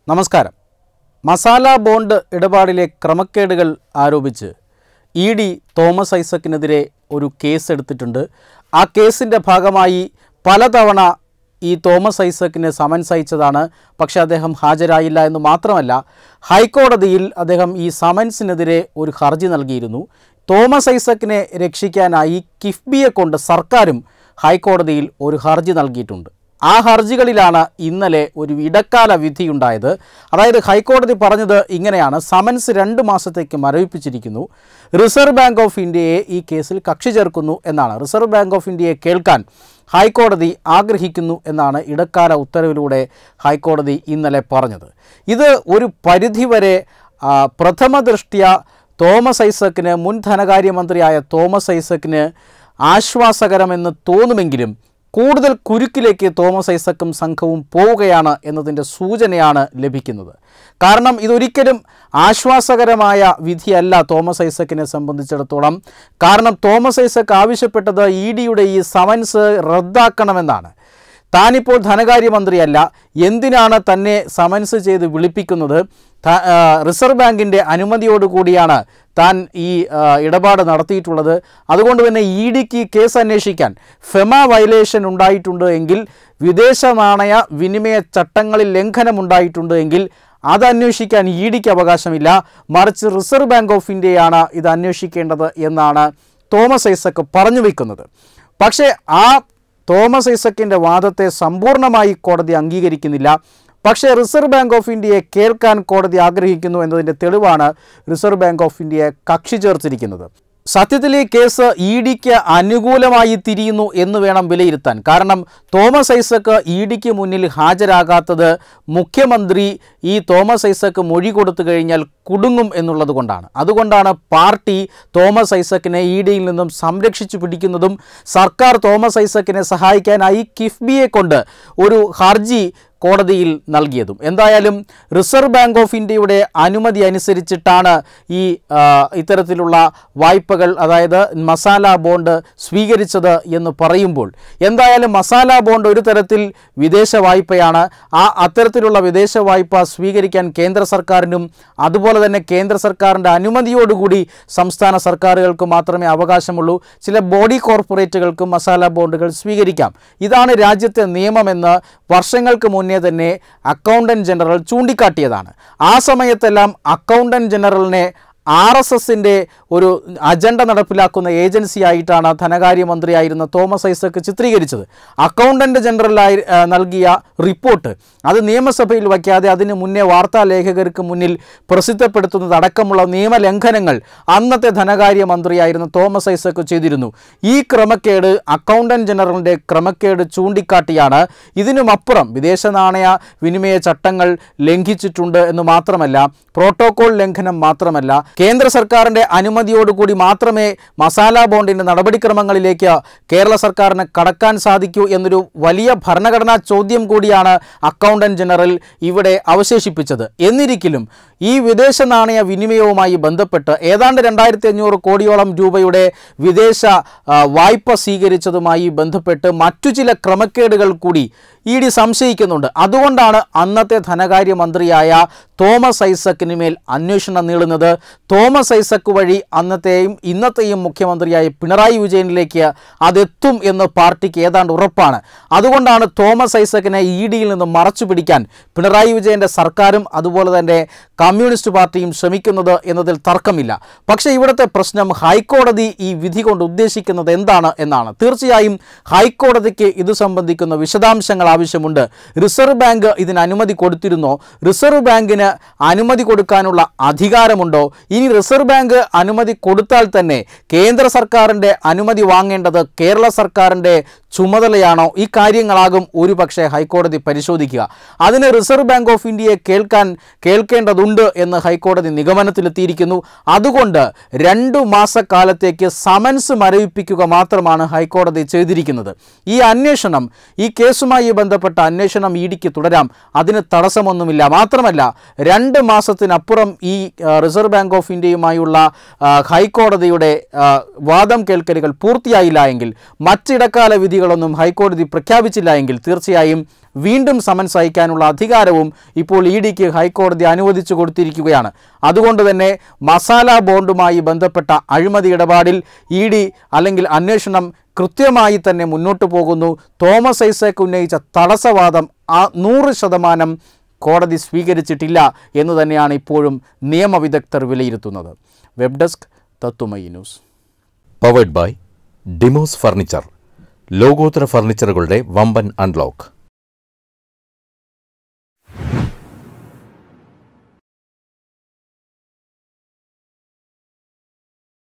നമസ്കാരം മസാല ബോണ്ട് ഇടപാടിലെ ക്രമക്കേടുകൾ ആരോപിച്ച് ഇ ഡി തോമസ് ഐസക്കിനെതിരെ ഒരു കേസ് എടുത്തിട്ടുണ്ട് ആ കേസിൻ്റെ ഭാഗമായി പലതവണ ഈ തോമസ് ഐസക്കിന് സമൻസ് അയച്ചതാണ് പക്ഷേ അദ്ദേഹം ഹാജരായില്ല എന്ന് മാത്രമല്ല ഹൈക്കോടതിയിൽ അദ്ദേഹം ഈ സമൻസിനെതിരെ ഒരു ഹർജി നൽകിയിരുന്നു തോമസ് ഐസക്കിനെ രക്ഷിക്കാനായി കിഫ്ബിയെ കൊണ്ട് സർക്കാരും ഹൈക്കോടതിയിൽ ഒരു ഹർജി നൽകിയിട്ടുണ്ട് ആ ഹർജികളിലാണ് ഇന്നലെ ഒരു ഇടക്കാല വിധിയുണ്ടായത് അതായത് ഹൈക്കോടതി പറഞ്ഞത് ഇങ്ങനെയാണ് സമൻസ് രണ്ട് മാസത്തേക്ക് മരവിപ്പിച്ചിരിക്കുന്നു റിസർവ് ബാങ്ക് ഓഫ് ഇന്ത്യയെ ഈ കേസിൽ കക്ഷി ചേർക്കുന്നു എന്നാണ് റിസർവ് ബാങ്ക് ഓഫ് ഇന്ത്യയെ കേൾക്കാൻ ഹൈക്കോടതി ആഗ്രഹിക്കുന്നു എന്നാണ് ഇടക്കാല ഉത്തരവിലൂടെ ഹൈക്കോടതി ഇന്നലെ പറഞ്ഞത് ഇത് ഒരു പരിധിവരെ ആ, പ്രഥമ ദൃഷ്ട്യ തോമസ് ഐസക്കിന് മുൻ ധനകാര്യമന്ത്രിയായ തോമസ് ഐസക്കിന് ആശ്വാസകരമെന്ന് തോന്നുമെങ്കിലും കൂടുതൽ കുരുക്കിലേക്ക് തോമസ് ഐസക്കും സംഘവും പോവുകയാണ് എന്നതിൻ്റെ സൂചനയാണ് ലഭിക്കുന്നത് കാരണം ഇതൊരിക്കലും ആശ്വാസകരമായ വിധിയല്ല തോമസ് ഐസക്കിനെ സംബന്ധിച്ചിടത്തോളം കാരണം തോമസ് ഐസക്ക് ആവശ്യപ്പെട്ടത് ഇ ഡിയുടെ ഈ സമൻസ് റദ്ദാക്കണമെന്നാണ് താനിപ്പോൾ ധനകാര്യമന്ത്രിയല്ല എന്തിനാണ് തന്നെ സമൻസ് ചെയ്ത് വിളിപ്പിക്കുന്നത് ത- ആ, റിസർവ് ബാങ്കിൻ്റെ അനുമതിയോടുകൂടിയാണ് താൻ ഈ ആ, ഇടപാട് നടത്തിയിട്ടുള്ളത് അതുകൊണ്ട് തന്നെ ഇ ഡിക്ക് കേസ് അന്വേഷിക്കാൻ ഫെമ വയലേഷൻ ഉണ്ടായിട്ടുണ്ട് എങ്കിൽ വിദേശ നാണയ വിനിമയ ചട്ടങ്ങളിൽ ലംഘനമുണ്ടായിട്ടുണ്ട് എങ്കിൽ അത് അന്വേഷിക്കാൻ ഇ ഡിക്ക് അവകാശമില്ല മറിച്ച് റിസർവ് ബാങ്ക് ഓഫ് ഇന്ത്യയാണ് ഇത് അന്വേഷിക്കേണ്ടത് എന്നാണ് തോമസ് ഐസക്ക് പറഞ്ഞു വയ്ക്കുന്നത് പക്ഷേ ആ തോമസ് ഐസക്കിൻ്റെ വാദത്തെ സമ്പൂർണ്ണമായി കോടതി അംഗീകരിക്കുന്നില്ല പക്ഷേ റിസർവ് ബാങ്ക് ഓഫ് ഇന്ത്യയെ കേൾക്കാൻ കോടതി ആഗ്രഹിക്കുന്നു എന്നതിൻ്റെ തെളിവാണ് റിസർവ് ബാങ്ക് ഓഫ് ഇന്ത്യയെ കക്ഷി ചേർത്തിരിക്കുന്നത് സത്യത്തിൽ ഈ കേസ് ഇ ഡിക്ക് അനുകൂലമായി തിരിയുന്നു എന്ന് വേണം വിലയിരുത്താൻ കാരണം തോമസ് ഐസക്ക് ഇ ഡിക്ക് മുന്നിൽ ഹാജരാകാത്തത് മുഖ്യമന്ത്രി ഈ തോമസ് ഐസക്ക് മൊഴി കൊടുത്തു കഴിഞ്ഞാൽ കുടുങ്ങും എന്നുള്ളത് കൊണ്ടാണ് അതുകൊണ്ടാണ് പാർട്ടി തോമസ് ഐസക്കിനെ ഇ ഡിയിൽ നിന്നും സംരക്ഷിച്ചു പിടിക്കുന്നതും സർക്കാർ തോമസ് ഐസക്കിനെ സഹായിക്കാനായി കിഫ്ബിയെ കൊണ്ട് ഒരു ഹർജി കോടതിയിൽ നൽകിയതും എന്തായാലും റിസർവ് ബാങ്ക് ഓഫ് ഇന്ത്യയുടെ അനുമതി അനുസരിച്ചിട്ടാണ് ഈ ആ, ഇത്തരത്തിലുള്ള വായ്പകൾ അതായത് മസാല ബോണ്ട് സ്വീകരിച്ചത് എന്ന് പറയുമ്പോൾ എന്തായാലും മസാല ബോണ്ട് ഒരു തരത്തിൽ വിദേശ വായ്പയാണ് ആ അത്തരത്തിലുള്ള വിദേശ വായ്പ സ്വീകരിക്കാൻ കേന്ദ്ര സർക്കാരിനും അതുപോലെ തന്നെ കേന്ദ്ര സർക്കാരിൻ്റെ അനുമതിയോടുകൂടി സംസ്ഥാന സർക്കാരുകൾക്ക് മാത്രമേ അവകാശമുള്ളൂ ചില ബോഡി കോർപ്പറേറ്റുകൾക്കും മസാല ബോണ്ടുകൾ സ്വീകരിക്കാം ഇതാണ് രാജ്യത്തെ നിയമമെന്ന് വർഷങ്ങൾക്ക് മുന്നേ തന്നെ അക്കൗണ്ടൻറ്റ് ജനറൽ ചൂണ്ടിക്കാട്ടിയതാണ് ആ സമയത്തെല്ലാം അക്കൗണ്ടൻറ്റ് ജനറലിനെ ആർ എസ് എസിൻ്റെ ഒരു അജണ്ട നടപ്പിലാക്കുന്ന ഏജൻസി ആയിട്ടാണ് ധനകാര്യമന്ത്രിയായിരുന്ന തോമസ് ഐസക്ക് ചിത്രീകരിച്ചത് അക്കൗണ്ടൻറ്റ് ജനറലായി ആ, നൽകിയ റിപ്പോർട്ട് അത് നിയമസഭയിൽ വയ്ക്കാതെ അതിന് മുന്നേ വാർത്താ ലേഖകർക്ക് മുന്നിൽ പ്രസിദ്ധപ്പെടുത്തുന്നത് അടക്കമുള്ള നിയമലംഘനങ്ങൾ അന്നത്തെ ധനകാര്യമന്ത്രിയായിരുന്ന തോമസ് ഐസക്ക് ചെയ്തിരുന്നു ഈ ക്രമക്കേട് അക്കൗണ്ടൻറ്റ് ജനറലിൻ്റെ ക്രമക്കേട് ചൂണ്ടിക്കാട്ടിയാണ് ഇതിനുമപ്പുറം വിദേശ നാണയ വിനിമയ ചട്ടങ്ങൾ ലംഘിച്ചിട്ടുണ്ട് എന്ന് മാത്രമല്ല പ്രോട്ടോകോൾ ലംഘനം മാത്രമല്ല കേന്ദ്ര സർക്കാരിൻ്റെ അനുമതിയോടുകൂടി മാത്രമേ മസാല ബോണ്ടിൻ്റെ നടപടിക്രമങ്ങളിലേക്ക് കേരള സർക്കാരിന് കടക്കാൻ സാധിക്കൂ എന്നൊരു വലിയ ഭരണഘടനാ ചോദ്യം കൂടിയാണ് അക്കൗണ്ടൻറ്റ് ജനറൽ ഇവിടെ അവശേഷിപ്പിച്ചത് എന്നിരിക്കലും ഈ വിദേശ നാണയ വിനിമയവുമായി ബന്ധപ്പെട്ട് ഏതാണ്ട് രണ്ടായിരത്തി അഞ്ഞൂറ് കോടിയോളം രൂപയുടെ വിദേശ ആ, വായ്പ സ്വീകരിച്ചതുമായി ബന്ധപ്പെട്ട് മറ്റു ചില ക്രമക്കേടുകൾ കൂടി ഇ ഡി സംശയിക്കുന്നുണ്ട് അതുകൊണ്ടാണ് അന്നത്തെ ധനകാര്യമന്ത്രിയായ തോമസ് ഐസക്കിന് മേൽ അന്വേഷണം നീളുന്നത് തോമസ് ഐസക്ക് വഴി അന്നത്തെയും ഇന്നത്തെയും മുഖ്യമന്ത്രിയായ പിണറായി വിജയനിലേക്ക് അതെത്തും എന്ന് പാർട്ടിക്ക് ഏതാണ്ട് ഉറപ്പാണ് അതുകൊണ്ടാണ് തോമസ് ഐസക്കിനെ ഇ ഡിയിൽ നിന്ന് മറച്ചു പിടിക്കാൻ പിണറായി വിജയൻ്റെ സർക്കാരും അതുപോലെ തന്നെ കമ്മ്യൂണിസ്റ്റ് പാർട്ടിയും ശ്രമിക്കുന്നത് എന്നതിൽ തർക്കമില്ല പക്ഷേ ഇവിടുത്തെ പ്രശ്നം ഹൈക്കോടതി ഈ വിധി കൊണ്ട് ഉദ്ദേശിക്കുന്നത് എന്താണ് എന്നാണ് തീർച്ചയായും ഹൈക്കോടതിക്ക് ഇത് സംബന്ധിക്കുന്ന വിശദാംശങ്ങൾ ആവശ്യമുണ്ട് റിസർവ് ബാങ്ക് ഇതിന് അനുമതി കൊടുത്തിരുന്നോ റിസർവ് ബാങ്കിന് അനുമതി കൊടുക്കാനുള്ള അധികാരമുണ്ടോ ഇനി റിസർവ് ബാങ്ക് അനുമതി കൊടുത്താൽ തന്നെ കേന്ദ്ര സർക്കാരിൻ്റെ അനുമതി വാങ്ങേണ്ടത് കേരള സർക്കാരിൻ്റെ ചുമതലയാണോ ഈ കാര്യങ്ങളാകും ഒരുപക്ഷെ ഹൈക്കോടതി പരിശോധിക്കുക അതിന് റിസർവ് ബാങ്ക് ഓഫ് ഇന്ത്യയെ കേൾക്കാൻ കേൾക്കേണ്ടതുണ്ട് എന്ന് ഹൈക്കോടതി നിഗമനത്തിലെത്തിയിരിക്കുന്നു അതുകൊണ്ട് രണ്ടു മാസക്കാലത്തേക്ക് സമൻസ് മരവിപ്പിക്കുക മാത്രമാണ് ഹൈക്കോടതി ചെയ്തിരിക്കുന്നത് ഈ അന്വേഷണം ഈ കേസുമായി ബന്ധപ്പെട്ട അന്വേഷണം ഇ ഡിക്ക് തുടരാം അതിന് തടസ്സമൊന്നുമില്ല മാത്രമല്ല രണ്ട് മാസത്തിനപ്പുറം ഈ ആ, റിസർവ് ബാങ്ക് ഓഫ് ഇന്ത്യയുമായുള്ള ആ, ഹൈക്കോടതിയുടെ ആ, വാദം കേൾക്കലുകൾ പൂർത്തിയായില്ല എങ്കിൽ മറ്റിടക്കാല വിധികളൊന്നും ഹൈക്കോടതി പ്രഖ്യാപിച്ചില്ല എങ്കിൽ തീർച്ചയായും വീണ്ടും സമൻസ് അയക്കാനുള്ള അധികാരവും ഇപ്പോൾ ഇ ഡിക്ക് ഹൈക്കോടതി അനുവദിച്ചു കൊടുത്തിരിക്കുകയാണ് അതുകൊണ്ട് തന്നെ മസാല ബോണ്ടുമായി ബന്ധപ്പെട്ട അഴിമതി ഇടപാടിൽ ഇ ഡി അല്ലെങ്കിൽ അന്വേഷണം കൃത്യമായി തന്നെ മുന്നോട്ട് പോകുന്നു തോമസ് ഐസക് ഉന്നയിച്ച തടസ്സവാദം ആ നൂറ് ശതമാനം കോടതി സ്വീകരിച്ചിട്ടില്ല എന്ന് തന്നെയാണ് ഇപ്പോഴും നിയമവിദഗ്ധർ വിലയിരുത്തുന്നത് വെബ് ഡെസ്ക് തത്തുമൈ ന്യൂസ് പവേഡ് ബൈ ഡിമോസ് ഫർണിച്ചർ ലോകോത്തര ഫർണിച്ചറുകളുടെ വമ്പൻ അൺലോക്ക്